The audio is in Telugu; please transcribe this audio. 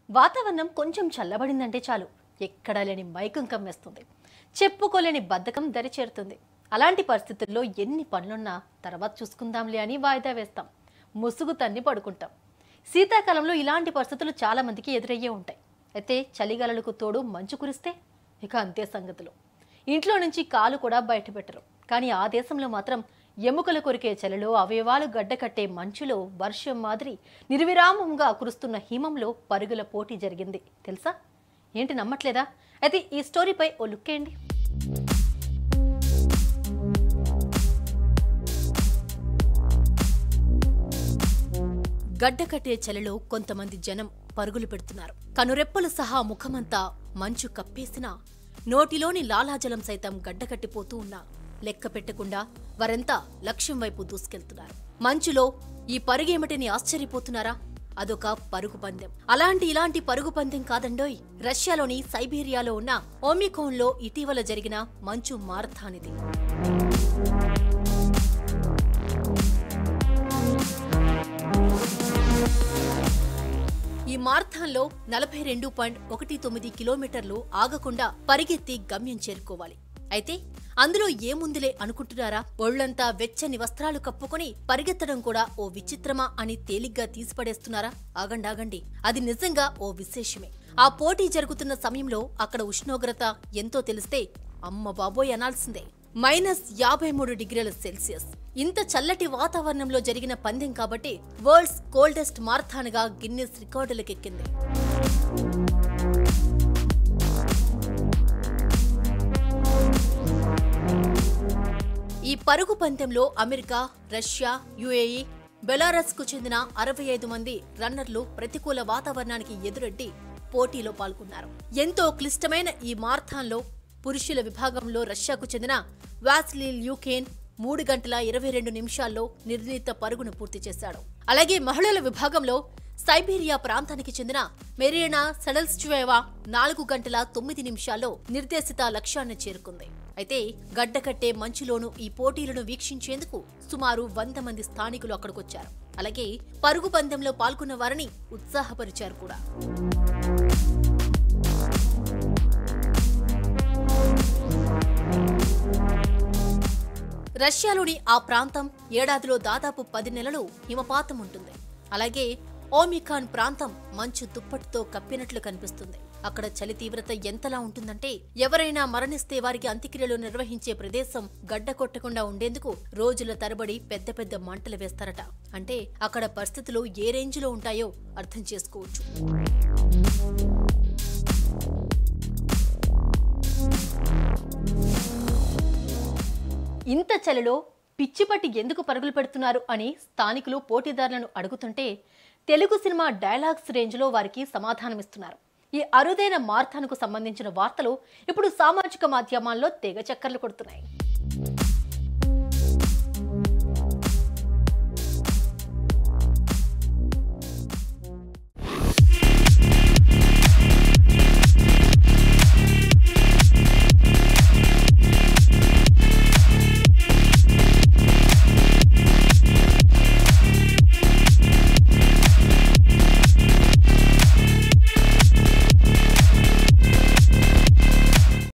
వాతావరణం కొంచెం చల్లబడిందంటే చాలు ఎక్కడా లేని మైకం కమ్మేస్తుంది చెప్పుకోలేని బద్ధకం దరిచేరుతుంది అలాంటి పరిస్థితుల్లో ఎన్ని పనులున్నా తర్వాత చూసుకుందాంలే అని వాయిదా వేస్తాం ముసుగు తన్ని పడుకుంటాం శీతాకాలంలో ఇలాంటి పరిస్థితులు చాలా మందికి ఎదురయ్యే ఉంటాయి అయితే చలిగాలులకు తోడు మంచు కురిస్తే ఇక అంతే సంగతులు ఇంట్లో నుంచి కాలు కూడా బయట పెట్టరు కానీ ఆ దేశంలో మాత్రం ఎముకలు కొరికే చలిలో అవయవాలు గడ్డకట్టే మంచులో వర్షం మాదిరి నిర్విరామంగా కురుస్తున్న హిమంలో పరుగుల పోటీ జరిగింది తెలుసా ఏంటి నమ్మట్లేదా అయితే ఈ స్టోరీపై ఓ లుక్ వేయండి గడ్డకట్టే చలిలో కొంతమంది జనం పరుగులు పెడుతున్నారు కనురెప్పలు సహా ముఖమంతా మంచు కప్పేసినా నోటిలోని లాలాజలం సైతం గడ్డకట్టిపోతూ ఉన్నా లెక్క పెట్టకుండా వారంతా లక్ష్యం వైపు దూసుకెళ్తున్నారు మంచులో ఈ పరుగేమిటని ఆశ్చర్యపోతున్నారా అదొక పరుగు పందెం అలాంటి ఇలాంటి పరుగు పందెం కాదండోయ్ రష్యాలోని సైబీరియాలో ఉన్న ఓమికోన్లో ఇటీవల జరిగిన మంచు మారథానిది ఈ మార్థాన్లో నలభై రెండు పాయింట్ ఒకటి తొమ్మిది కిలోమీటర్లు ఆగకుండా పరిగెత్తి గమ్యం చేరుకోవాలి అయితే అందులో ఏముందిలే అనుకుంటున్నారా ఒళ్లంతా వెచ్చని వస్త్రాలు కప్పుకొని పరిగెత్తడం కూడా ఓ విచిత్రమా అని తేలిగ్గా తీసిపడేస్తున్నారా ఆగండాగండి అది నిజంగా ఓ విశేషమే ఆ పోటీ జరుగుతున్న సమయంలో అక్కడ ఉష్ణోగ్రత ఎంతో తెలిస్తే అమ్మ బాబోయ్ అనాల్సిందే మైనస్ యాభై మూడు డిగ్రీల సెల్సియస్ ఇంత చల్లటి వాతావరణంలో జరిగిన పందెం కాబట్టి వరల్డ్స్ కోల్డెస్ట్ మార్థాన్గా గిన్నెస్ రికార్డులకెక్కింది ఈ పరుగు పందెంలో అమెరికా రష్యా యుఏఈ బెలారస్ కు చెందిన అరవై ఐదు మంది రన్నర్లు ప్రతికూల వాతావరణానికి ఎదురొడ్డి పోటీలో పాల్గొన్నారు ఎంతో క్లిష్టమైన ఈ మార్థాన్లో పురుషుల విభాగంలో రష్యాకు చెందిన వాస్లీ ల్యూకేన్ మూడు గంటల ఇరవై రెండు నిమిషాల్లో నిర్ణీత పరుగును పూర్తి చేశాడు అలాగే మహిళల విభాగంలో సైబీరియా ప్రాంతానికి చెందిన మెరీనా సెడల్స్చువేవా నాలుగు గంటల తొమ్మిది నిమిషాల్లో నిర్దేశిత లక్ష్యాన్ని చేరుకుంది అయితే గడ్డకట్టే మంచులోను ఈ పోటీలను వీక్షించేందుకు సుమారు వంద మంది స్థానికులు అక్కడికొచ్చారు అలాగే పరుగు పందెంలో పాల్గొన్న వారిని ఉత్సాహపరిచారు కూడా రష్యాలోని ఆ ప్రాంతం ఏడాదిలో దాదాపు పది నెలలు హిమపాతం ఉంటుంది అలాగే ఓమికాన్ ప్రాంతం మంచు దుప్పటితో కప్పినట్లు కనిపిస్తుంది అక్కడ చలి తీవ్రత ఎంతలా ఉంటుందంటే ఎవరైనా మరణిస్తే వారికి అంత్యక్రియలు నిర్వహించే ప్రదేశం గడ్డ కొట్టకుండా ఉండేందుకు రోజుల తరబడి పెద్ద పెద్ద మంటలు వేస్తారట అంటే అక్కడ పరిస్థితులు ఏ రేంజ్లో ఉంటాయో అర్థం చేసుకోవచ్చు ఇంత చలిలో పిచ్చిపట్టి ఎందుకు పరుగులు పెడుతున్నారు అని స్థానికులు పోటీదారులను అడుగుతుంటే తెలుగు సినిమా డైలాగ్స్ రేంజ్లో వారికి సమాధానమిస్తున్నారు ఈ అరుదైన మార్థాన్కు సంబంధించిన వార్తలు ఇప్పుడు సామాజిక మాధ్యమాల్లో తెగ చక్కర్లు కొడుతున్నాయి